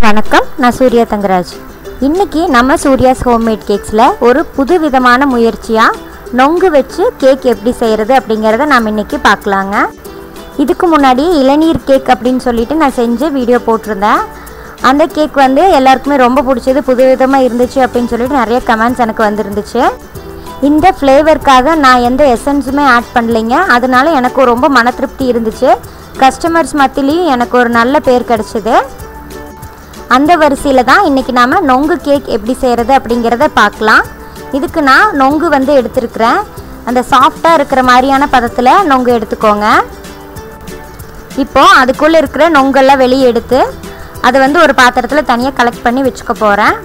வணக்கம் நான் சூர்யா தங்கராஜ் இன்னைக்கு நம்ம சூர்யாஸ் ஹோம்மேட் கேக்ஸில் ஒரு புது விதமான முயற்சியாக நொங்கு வச்சு கேக் எப்படி செய்கிறது அப்படிங்கிறத நாம் இன்னைக்கு பார்க்கலாங்க இதுக்கு முன்னாடி இளநீர் கேக் அப்படின்னு சொல்லிட்டு நான் செஞ்சு வீடியோ போட்டிருந்தேன் அந்த கேக் வந்து எல்லாருக்குமே ரொம்ப பிடிச்சது புது விதமாக இருந்துச்சு அப்படின்னு சொல்லிட்டு நிறைய கமெண்ட்ஸ் எனக்கு வந்துருந்துச்சு இந்த ஃப்ளேவருக்காக நான் எந்த எசன்ஸுமே ஆட் பண்ணலைங்க அதனால எனக்கு ரொம்ப மன திருப்தி இருந்துச்சு கஸ்டமர்ஸ் மத்தியிலையும் எனக்கு ஒரு நல்ல பேர் கிடச்சிது அந்த வரிசையில் தான் இன்றைக்கி நாம் நொங்கு கேக் எப்படி செய்கிறது அப்படிங்கிறத பார்க்கலாம் இதுக்கு நான் நொங்கு வந்து எடுத்துருக்கிறேன் அந்த சாஃப்டாக இருக்கிற மாதிரியான பதத்தில் நொங்கு எடுத்துக்கோங்க இப்போ அதுக்குள்ளே இருக்கிற நொங்கெல்லாம் வெளியே எடுத்து அதை வந்து ஒரு பாத்திரத்தில் தனியாக கலெக்ட் பண்ணி வச்சுக்க போகிறேன்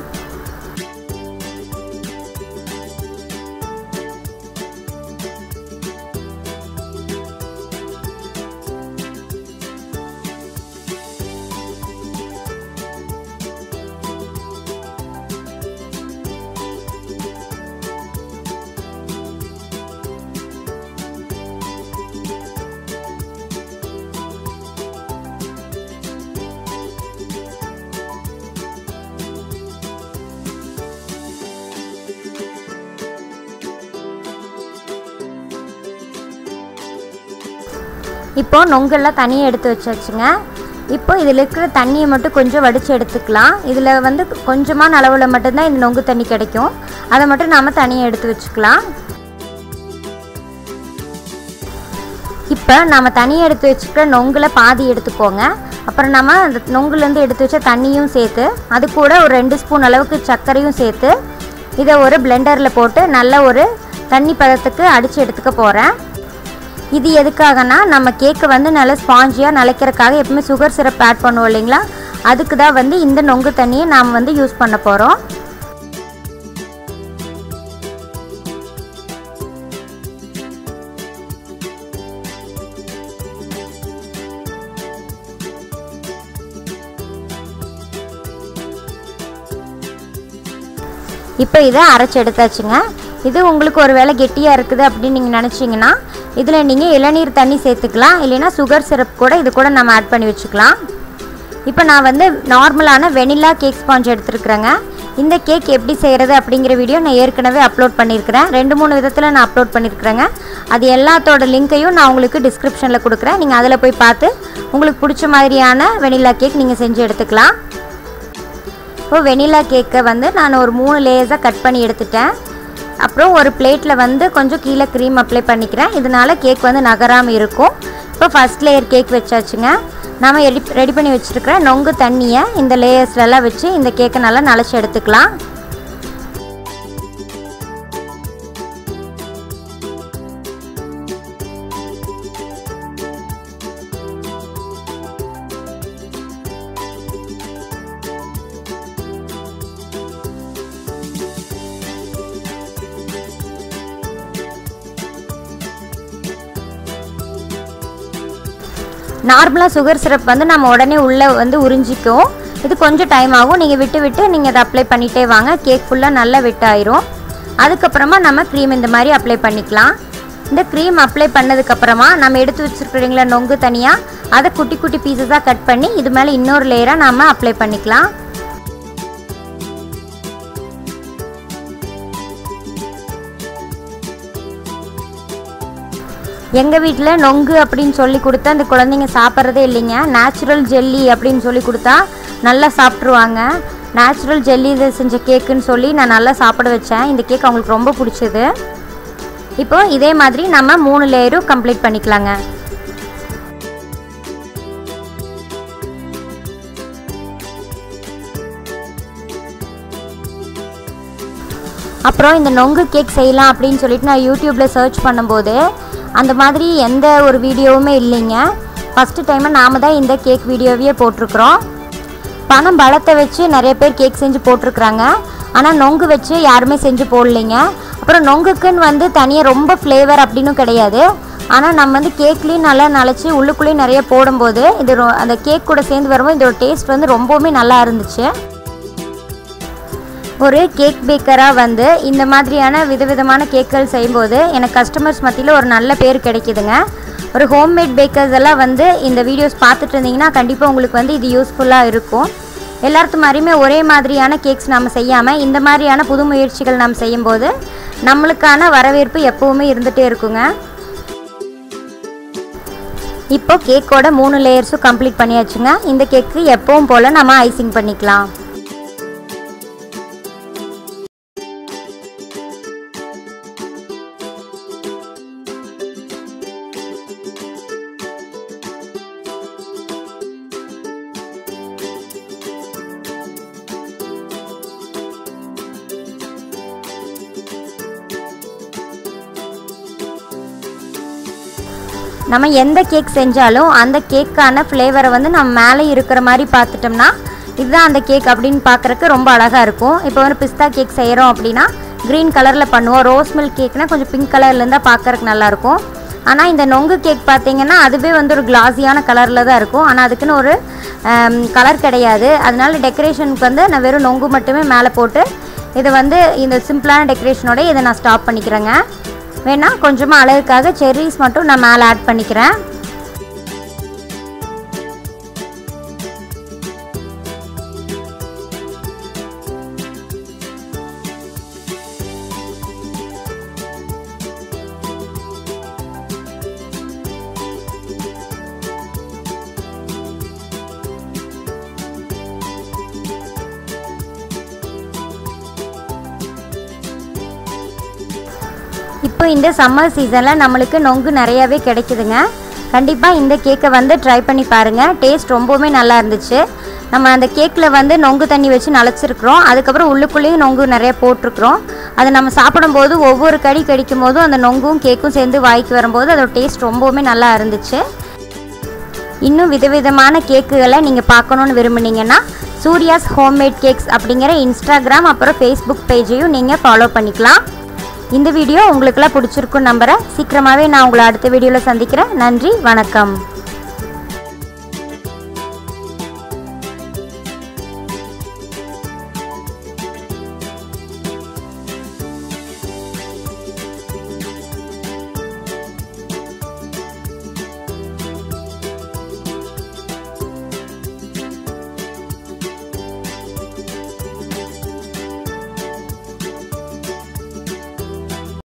இப்போ நொங்கெல்லாம் தனியாக எடுத்து வச்சாச்சுங்க இப்போ இதில் இருக்கிற தண்ணியை மட்டும் கொஞ்சம் வடித்து எடுத்துக்கலாம் இதில் வந்து கொஞ்சமான அளவில் மட்டும்தான் இந்த நொங்கு தண்ணி கிடைக்கும் அதை மட்டும் நாம் தனியாக எடுத்து வச்சுக்கலாம் இப்போ நம்ம தனியாக எடுத்து வச்சுக்கிற நொங்கில் பாதி எடுத்துக்கோங்க அப்புறம் நம்ம அந்த நொங்குலேருந்து எடுத்து வச்ச தண்ணியும் சேர்த்து அது கூட ஒரு ரெண்டு ஸ்பூன் அளவுக்கு சர்க்கரையும் சேர்த்து இதை ஒரு பிளெண்டரில் போட்டு நல்ல ஒரு தண்ணி பதத்துக்கு அடித்து எடுத்துக்க போகிறேன் இது எதுக்காகனா நம்ம கேக்கை வந்து நல்லா ஸ்பாஞ்சியாக நிலைக்கிறதுக்காக எப்பவுமே சுகர் சிரப் ஆட் பண்ணுவோம் இல்லைங்களா அதுக்கு தான் வந்து இந்த நொங்கு தண்ணியை நாம் வந்து யூஸ் பண்ண போகிறோம் இப்போ இதை அரைச்சி எடுத்தாச்சுங்க இது உங்களுக்கு ஒரு வேளை கெட்டியாக இருக்குது அப்படின்னு நீங்கள் நினச்சிங்கன்னா இதில் நீங்கள் இளநீர் தண்ணி சேர்த்துக்கலாம் இல்லைன்னா சுகர் சிரப் கூட இது கூட நம்ம ஆட் பண்ணி வச்சுக்கலாம் இப்போ நான் வந்து நார்மலான வெனிலா கேக் ஸ்பாஞ்ச் எடுத்துருக்குறேங்க இந்த கேக் எப்படி செய்கிறது அப்படிங்கிற வீடியோ நான் ஏற்கனவே அப்லோட் பண்ணியிருக்கிறேன் ரெண்டு மூணு விதத்தில் நான் அப்லோட் பண்ணியிருக்கிறேங்க அது எல்லாத்தோட லிங்க்கையும் நான் உங்களுக்கு டிஸ்கிரிப்ஷனில் கொடுக்குறேன் நீங்கள் அதில் போய் பார்த்து உங்களுக்கு பிடிச்ச மாதிரியான வெனிலா கேக் நீங்கள் செஞ்சு எடுத்துக்கலாம் இப்போ வெனிலா கேக்கை வந்து நான் ஒரு மூணு லேயர்ஸாக கட் பண்ணி எடுத்துட்டேன் அப்புறம் ஒரு பிளேட்டில் வந்து கொஞ்சம் கீழே க்ரீம் அப்ளை பண்ணிக்கிறேன் இதனால் கேக் வந்து நகராமல் இருக்கும் இப்போ ஃபஸ்ட் லேயர் கேக் வச்சாச்சுங்க நம்ம ரெடி ரெடி பண்ணி வச்சுருக்கிற நொங்கு தண்ணியை இந்த லேயர்ஸ்லலாம் வச்சு இந்த கேக்கை நல்லா நனைச்சி எடுத்துக்கலாம் நார்மலாக சுகர் சிரப் வந்து நம்ம உடனே உள்ளே வந்து உறிஞ்சிக்கும் இது கொஞ்சம் டைம் ஆகும் நீங்கள் விட்டு விட்டு நீங்கள் அதை அப்ளை பண்ணிகிட்டே வாங்க கேக் ஃபுல்லாக நல்லா விட்டு ஆயிரும் அதுக்கப்புறமா நம்ம க்ரீம் இந்த மாதிரி அப்ளை பண்ணிக்கலாம் இந்த க்ரீம் அப்ளை பண்ணதுக்கப்புறமா நம்ம எடுத்து வச்சுருக்கிறீங்களா நொங்கு தனியாக அதை குட்டி குட்டி பீசஸாக கட் பண்ணி இது மேலே இன்னொரு லேயராக நம்ம அப்ளை பண்ணிக்கலாம் எங்கள் வீட்டில் நொங்கு அப்படின்னு சொல்லி கொடுத்தா அந்த குழந்தைங்க சாப்பிட்றதே இல்லைங்க நேச்சுரல் ஜெல்லி அப்படின்னு சொல்லி கொடுத்தா நல்லா சாப்பிட்ருவாங்க நேச்சுரல் ஜெல்லி இது செஞ்ச கேக்குன்னு சொல்லி நான் நல்லா சாப்பிட வச்சேன் இந்த கேக் அவங்களுக்கு ரொம்ப பிடிச்சது இப்போ இதே மாதிரி நம்ம மூணு லேயரும் கம்ப்ளீட் பண்ணிக்கலாங்க அப்புறம் இந்த நொங்கு கேக் செய்யலாம் அப்படின்னு சொல்லிட்டு நான் யூடியூப்பில் சர்ச் பண்ணும்போது அந்த மாதிரி எந்த ஒரு வீடியோவுமே இல்லைங்க ஃபஸ்ட்டு டைமை நாம் தான் இந்த கேக் வீடியோவையே போட்டிருக்கிறோம் பணம் பலத்தை வச்சு நிறைய பேர் கேக் செஞ்சு போட்டிருக்குறாங்க ஆனால் நொங்கு வச்சு யாருமே செஞ்சு போடலைங்க அப்புறம் நொங்குக்குன்னு வந்து தனியாக ரொம்ப ஃப்ளேவர் அப்படின்னும் கிடையாது ஆனால் நம்ம வந்து கேக்லேயும் நல்லா நனைச்சி உள்ளுக்குள்ளேயும் நிறைய போடும்போது இது ரொ- அந்த கேக் கூட சேர்ந்து வரும்போது இதோட டேஸ்ட் வந்து ரொம்பவுமே நல்லா இருந்துச்சு ஒரு கேக் பேக்கராக வந்து இந்த மாதிரியான விதவிதமான கேக்கள் செய்யும்போது எனக்கு கஸ்டமர்ஸ் மத்தியில் ஒரு நல்ல பேர் கிடைக்குதுங்க ஒரு ஹோம்மேட் பேக்கர்ஸ் எல்லாம் வந்து இந்த வீடியோஸ் பார்த்துட்டு இருந்தீங்கன்னா கண்டிப்பாக உங்களுக்கு வந்து இது யூஸ்ஃபுல்லாக இருக்கும் எல்லாத்து மாதிரியுமே ஒரே மாதிரியான கேக்ஸ் நம்ம செய்யாமல் இந்த மாதிரியான புது முயற்சிகள் நாம் செய்யும்போது நம்மளுக்கான வரவேற்பு எப்போவுமே இருந்துகிட்டே இருக்குங்க இப்போ கேக்கோட மூணு லேயர்ஸும் கம்ப்ளீட் பண்ணியாச்சுங்க இந்த கேக்கு எப்பவும் போல் நம்ம ஐசிங் பண்ணிக்கலாம் நம்ம எந்த கேக் செஞ்சாலும் அந்த கேக்கான ஃப்ளேவரை வந்து நம்ம மேலே இருக்கிற மாதிரி பார்த்துட்டோம்னா இதுதான் அந்த கேக் அப்படின்னு பார்க்குறக்கு ரொம்ப அழகாக இருக்கும் இப்போ வந்து பிஸ்தா கேக் செய்கிறோம் அப்படின்னா க்ரீன் கலரில் பண்ணுவோம் ரோஸ் மில்க் கேக்னால் கொஞ்சம் பிங்க் கலரில் இருந்தால் பார்க்குறக்கு நல்லாயிருக்கும் ஆனால் இந்த நொங்கு கேக் பார்த்தீங்கன்னா அதுவே வந்து ஒரு கிளாஸியான கலரில் தான் இருக்கும் ஆனால் அதுக்குன்னு ஒரு கலர் கிடையாது அதனால டெக்கரேஷனுக்கு வந்து நான் வெறும் நொங்கு மட்டுமே மேலே போட்டு இதை வந்து இந்த சிம்பிளான டெக்கரேஷனோட இதை நான் ஸ்டாப் பண்ணிக்கிறேங்க வேணால் கொஞ்சமாக அழகுக்காக செர்ரிஸ் மட்டும் நான் மேலே ஆட் பண்ணிக்கிறேன் இப்போ இந்த சம்மர் சீசனில் நம்மளுக்கு நொங்கு நிறையாவே கிடைக்குதுங்க கண்டிப்பாக இந்த கேக்கை வந்து ட்ரை பண்ணி பாருங்கள் டேஸ்ட் ரொம்பவுமே நல்லா இருந்துச்சு நம்ம அந்த கேக்கில் வந்து நொங்கு தண்ணி வச்சு நனைச்சிருக்கிறோம் அதுக்கப்புறம் உள்ளுக்குள்ளேயும் நொங்கு நிறைய போட்டிருக்கிறோம் அதை நம்ம சாப்பிடும்போது ஒவ்வொரு கடி கடிக்கும் போதும் அந்த நொங்கும் கேக்கும் சேர்ந்து வாய்க்கு வரும்போது அதோட டேஸ்ட் ரொம்பவுமே நல்லா இருந்துச்சு இன்னும் விதவிதமான கேக்குகளை நீங்கள் பார்க்கணுன்னு விரும்புனீங்கன்னா சூர்யாஸ் ஹோம்மேட் கேக்ஸ் அப்படிங்கிற இன்ஸ்டாகிராம் அப்புறம் ஃபேஸ்புக் பேஜையும் நீங்கள் ஃபாலோ பண்ணிக்கலாம் இந்த வீடியோ உங்களுக்கெல்லாம் பிடிச்சிருக்கும் நம்புகிறேன் சீக்கிரமாகவே நான் உங்களை அடுத்த வீடியோவில் சந்திக்கிறேன் நன்றி வணக்கம்